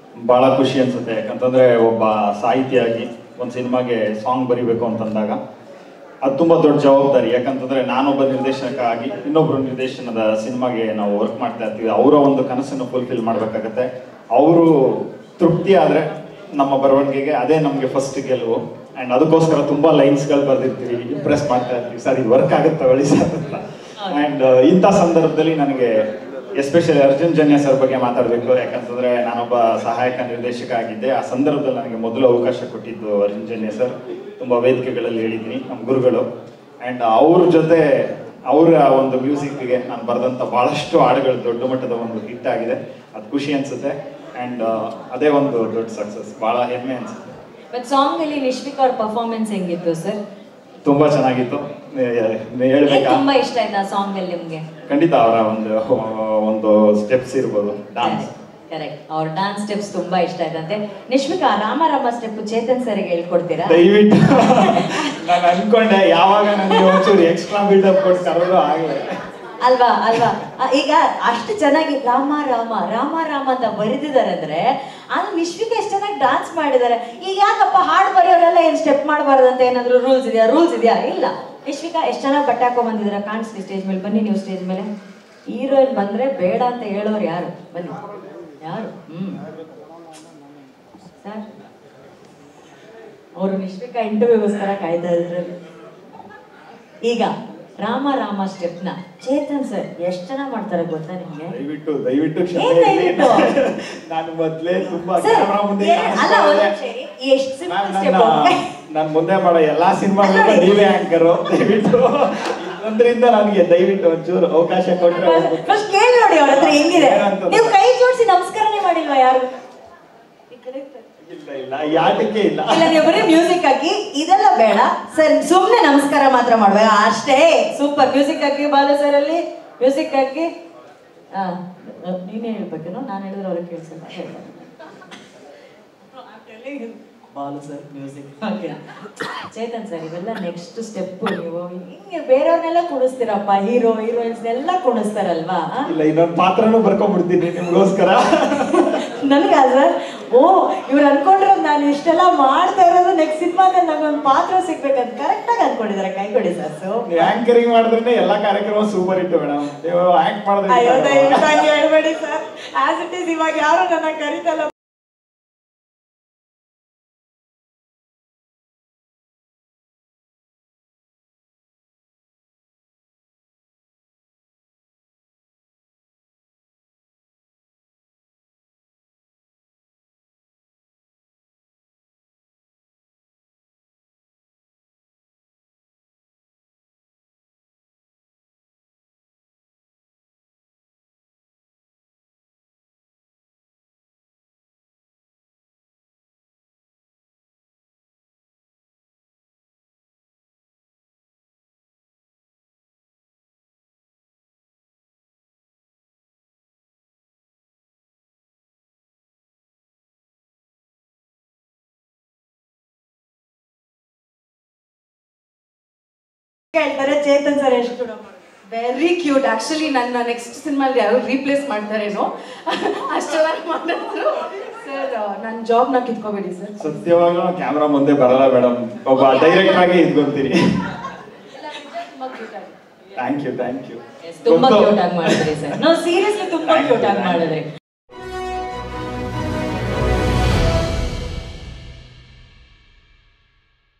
ಭಾಳ ಖುಷಿ ಅನ್ಸುತ್ತೆ ಯಾಕಂತಂದ್ರೆ ಒಬ್ಬ ಸಾಹಿತಿಯಾಗಿ ಒಂದು ಸಿನಿಮಾಗೆ ಸಾಂಗ್ ಬರಿಬೇಕು ಅಂತಂದಾಗ ಅದು ತುಂಬ ದೊಡ್ಡ ಜವಾಬ್ದಾರಿ ಯಾಕಂತಂದ್ರೆ ನಾನೊಬ್ಬ ನಿರ್ದೇಶಕ ಆಗಿ ಇನ್ನೊಬ್ರು ನಿರ್ದೇಶನದ ಸಿನಿಮಾಗೆ ನಾವು ವರ್ಕ್ ಮಾಡ್ತಾ ಇರ್ತೀವಿ ಅವರ ಒಂದು ಕನಸನ್ನು ಫುಲ್ಫಿಲ್ ಮಾಡಬೇಕಾಗತ್ತೆ ಅವರು ತೃಪ್ತಿ ಆದರೆ ನಮ್ಮ ಬರವಣಿಗೆಗೆ ಅದೇ ನಮಗೆ ಫಸ್ಟ್ ಗೆಲುವು ಆ್ಯಂಡ್ ಅದಕ್ಕೋಸ್ಕರ ತುಂಬ ಲೈನ್ಸ್ಗಳು ಬರೆದಿರ್ತೀವಿ ಇಂಪ್ರೆಸ್ ಮಾಡ್ತಾ ಇರ್ತೀವಿ ಸರ್ ಇದು ವರ್ಕ್ ಆಗುತ್ತೆ ಒಳ್ಳೆ ಸರ್ ಅಂತ ಆ್ಯಂಡ್ ಇಂಥ ಸಂದರ್ಭದಲ್ಲಿ ನನಗೆ ಎಸ್ಪೆಷಲಿ ಅರ್ಜುನ್ ಜನ್ಯ ಸರ್ ಬಗ್ಗೆ ಮಾತಾಡಬೇಕು ಯಾಕಂತಂದ್ರೆ ನಾನೊಬ್ಬ ಸಹಾಯಕ ನಿರ್ದೇಶಕ ಆಗಿದ್ದೆ ಆ ಸಂದರ್ಭದಲ್ಲಿ ನನಗೆ ಮೊದಲು ಅವಕಾಶ ಕೊಟ್ಟಿದ್ದು ಅರ್ಜುನ್ ಜನ್ಯ ಸರ್ ತುಂಬ ವೇದಿಕೆಗಳಲ್ಲಿ ಹೇಳಿದ್ದೀನಿ ನಮ್ಮ ಗುರುಗಳು ಆ್ಯಂಡ್ ಅವ್ರ ಜೊತೆ ಅವರ ಒಂದು ಮ್ಯೂಸಿಕ್ಗೆ ನಾನು ಬರೆದಂಥ ಭಾಳಷ್ಟು ಹಾಡುಗಳು ದೊಡ್ಡ ಮಟ್ಟದ ಒಂದು ಹಿಟ್ ಆಗಿದೆ ಅದು ಖುಷಿ ಅನಿಸುತ್ತೆ ಆ್ಯಂಡ್ ಅದೇ ಒಂದು ದೊಡ್ಡ ಸಕ್ಸಸ್ ಭಾಳ ಹೆಮ್ಮೆ ಅನಿಸುತ್ತೆ ಬಟ್ ಸಾಂಗ್ ಅಲ್ಲಿ ನಿಶ್ವಿಕ್ ಅವ್ರ ಪರ್ಫಾರ್ಮೆನ್ಸ್ ಹೆಂಗಿತ್ತು ಸರ್ ತುಂಬ ಚೆನ್ನಾಗಿತ್ತು ಏ- ಏನ್ ಹೇಳ್ಬೇಕಾ ತುಂಬಾ ಇಷ್ಟ ಆಯ್ತು ಆ ಸಾಂಗ್ ಅಲ್ಲಿ ನಿಮ್ಗೆ ಖಂಡಿತ ಅವರ ಒಂದು ಒಂದು ಸ್ಟೆಪ್ಸ್ ಇರ್ಬೋದು ಡಾನ್ಸ್ ಕರೆಕ್ಟ್ ಅವ್ರ ಡಾನ್ಸ್ ಸ್ಟೆಪ್ಸ್ ತುಂಬಾ ಇಷ್ಟ ಆಯ್ತಂತೆ ನಿಶ್ವಿಕಾ ರಾಮ ರಾಮ ಸ್ಟೆಪ್ ಚೇತನ್ ಸರ್ಗೆ ಹೇಳ್ಕೊಡ್ತೀರಾ ದಯವಿಟ್ಟು ನಾನು ಅನ್ಕೊಂಡೆ ಯಾವಾಗ ನನಗೆ ಒಂಚೂರು ಎಕ್ಸ್ಟ್ರಾ ಬಿಲ್ಡಪ್ ಕೊಟ್ಟು ಕರೆದ್ರು ಆಗಲೇ ಅಲ್ವಾ ಅಲ್ವಾ ಆ, ಈಗ ಅಷ್ಟು ಚೆನ್ನಾಗಿ ರಾಮ ರಾಮ ರಾಮ ರಾಮ ಅಂತ ಬರೆದಿದ್ದಾರೆ ಅಂದ್ರೆ ಆದ್ರೆ ನಿಶ್ವಿಕ ಎಷ್ಟು ಚೆನ್ನಾಗಿ ಡಾನ್ಸ್ ಮಾಡಿದ್ದಾರೆ ಈಗ ಯಾಕಪ್ಪ ಹಾಡು ಬರೆಯೋರೆಲ್ಲ ಏನ್ ಸ್ಟೆಪ್ ಮಾಡಬಾರ್ದಂತ ಏನಾದ್ರು ರೂಲ್ಸ್ ಇದೆಯಾ ರೂಲ್ಸ್ ಇದೆಯಾ ಇಲ್ಲ ನಿಶ್ವಿಕಾ ಎಷ್ಟು ಚೆನ್ನಾಗಿ ಬಟ್ಟೆ ಹಾಕೊಂಡ್ ಬಂದಿದ್ದೀರಾ ಕಾಣಿಸ್ಲಿ ಸ್ಟೇಜ್ ಮೇಲೆ ಬನ್ನಿ ನೀವು ಸ್ಟೇಜ್ ಮೇಲೆ ಹೀರೋಯಿನ್ ಬಂದ್ರೆ ಬೇಡ ಅಂತ ಹೇಳೋರು ಯಾರು ಬನ್ನಿ ಯಾರು ಹ್ಮ್ ಸರ್ ಅವರು ನಿಶ್ವಿಕಾ ಇಂಟರ್ವ್ಯೂಗೋಸ್ಕರ ಕಾಯ್ತಾ ಇದ್ರು ಈಗ ರಾಮ ರಾಮ ಸ್ಟೆಪ್ನ ಚೇತನ್ ಸರ್ ಎಷ್ಟು ಚೆನ್ನಾಗಿ ಮಾಡ್ತಾರೆ ಗೊತ್ತಾ ನಿಮ್ಗೆ ದಯವಿಟ್ಟು ದಯವಿಟ್ಟು ಕ್ಷಮೆ ಏನ್ ಇರ್ಲಿ. ದಯವಿಟ್ಟು? ನಾನು ಮೊದ್ಲೇ ತುಂಬಾ ಸರ್, ಕ್ಯಾಮ್ರಾ ಮುಂದೆ ಏ- ಅಲ್ಲ, ಒಂದ್ ನಿಮಿಷ ಇರಿ. ಎಷ್ಟ್ simple ನಾನು step ನನ್ನ ಒಮ್ಮೆ. ನಾನು ಮುಂದೆ ಮಾಡೋ ಎಲ್ಲಾ ಸಿನಿಮಾಗಳಿಗೂ ನೀವೇ ಆಂಕರು ದಯವಿಟ್ಟು ಇದೊಂದ್ರಿಂದ ನನಗೆ ದಯವಿಟ್ಟು ಒಂಚೂರು ಅವಕಾಶ ಕೊಟ್ಟರೆ ಹೋಗ್ಬೇಕು. ಫಸ್ಟ್ ಕೇಳಿ ನೋಡಿ ಅವ್ರ ಹತ್ರ ಹೆಂಗಿದೆ ಏನಂತ ನೀವು ಕೈ ಜೋಡಿಸಿ ನಮಸ್ಕಾರನೇ ಮಾಡಿಲ್ವಾ ಯಾರು ಈ ಕಡೆ ಇರ್ತಾರೆ. ಇಲ್ಲ ಇಲ್ಲ ಯಾಟಕ್ಕೆ ಇಲ್ಲ ಇಲ್ಲ ನೀವು ಬರೀ ಮ್ಯೂಸಿಕ್ ಹಾಕಿ ಇದೆಲ್ಲ ಬೇಡ ಸರ್ ಸುಮ್ನೆ ನಮಸ್ಕಾರ ಮಾತ್ರ ಮಾಡ್ಬೇಕು ಅಷ್ಟೇ ಸೂಪರ್ ಮ್ಯೂಸಿಕ್ ಹಾಕಿ ಬಾಲು ಸರ್ ಅಲ್ಲಿ ಮ್ಯೂಸಿಕ್ ಹಾಕಿ ಆ, ನೀನೇ ಹೇಳ್ಬೇಕೇನೋ ನಾನು ಹೇಳಿದ್ರೆ ಅವ್ರಿಗೆ ಕೇಳಿಸಲ್ಲ Balu sir music Chetan sir ಇವೆಲ್ಲ ನೆಕ್ಸ್ಟ್ ಸ್ಟೆಪ್ ನೀವು ಹಿಂಗೆ ಬೇರೆಯವ್ರನ್ನೆಲ್ಲ ಕುಣಿಸ್ತೀರಪ್ಪ ಹೀರೋ ಹೀರೋಯಿನ್ಸ್ ಎಲ್ಲ ಕುಣಿಸ್ತಾರಲ್ವಾ ಆ? ಇಲ್ಲ ಇನ್ನೊಂದು ಪಾತ್ರನೂ ಬರ್ಕೊಂಡ್ಬಿಡ್ತೀನಿ ನಿಮ್ಗೋಸ್ಕರ ನನ್ಗ ಸರ್ ಓ ಇವ್ರು ಅನ್ಕೊಂಡಿರೋದು ನಾನು ಇಷ್ಟೆಲ್ಲ ಮಾಡ್ತಾ ಇರೋದು ನೆಕ್ಸ್ಟ್ ಸಿನಿಮಾದಲ್ಲಿ ನಂಗೊಂದು ಪಾತ್ರ ಸಿಗ್ಬೇಕಂತ ಕರೆಕ್ಟಾಗಿ ಅನ್ಕೊಂಡಿದ್ದಾರೆ ಕೈ ಕೊಡಿ ಸರ್ ಸೊ ನೀವು ಆಂಕರಿಂಗ್ ಮಾಡಿದ್ರೆ ಎಲ್ಲಾ ಕಾರ್ಯಕ್ರಮ ಸೂಪರ್ ಹಿಟ್ ಮೇಡಮ್ ನೀವು ಆಕ್ಟ್ ಅಯ್ಯೋ ದಯವಿಟ್ಟು ಮಾಡಿದ್ರೆ ಹಂಗೆ ಹೇಳ್ಬೇಡಿ ಸರ್ ಆಸ್ ಇಟ್ ಇಸ್ ಇವಾಗ ಯಾರು ನನ್ನ ಕರಿತಲ್ಲ ಹೇಳ್ತಾರೆ ಚೇತನ್ ಸರ್ ಎಷ್ಟು ವೆರಿ ಕ್ಯೂಟ್ ಆಕ್ಚುಲಿ ನನ್ನ ನೆಕ್ಸ್ಟ್ ಸಿನಿಮಾಲ್ಲಿ ಯಾರು ರೀಪ್ಲೇಸ್ ಮಾಡ್ತಾರೇನೋ ಅಷ್ಟೆಲ್ಲ ಮಾಡಿದ್ರು ಸರ್ ನನ್ನ ಜಾಬ್ನ ಕಿತ್ಕೋಬೇಡಿ ಸರ್ ಸತ್ಯವಾಗ್ಲೂ ಕ್ಯಾಮ್ರಾ ಮುಂದೆ ಬರಲ್ಲ ಮೇಡಮ್ ಒಬ್ಬ ಡೈರೆಕ್ಟರ್ ಆಗಿ ಇದ್ಕೊಂತೀರಿ ತುಂಬ ಕ್ಯೂಟ್ ಆಗಿ ಥ್ಯಾಂಕ್ ಯು ಥ್ಯಾಂಕ್ ಯು ತುಂಬಾ ಕ್ಯೂಟ್ ಆಗಿ ಮಾಡಿದ್ರಿ ಸರ್ ನಾವು ಸೀರಿಯಸ್ಲಿ ತುಂಬಾ ಕ್ಯೂಟ್ ಆಗಿ ಮಾಡಿದ್ರಿ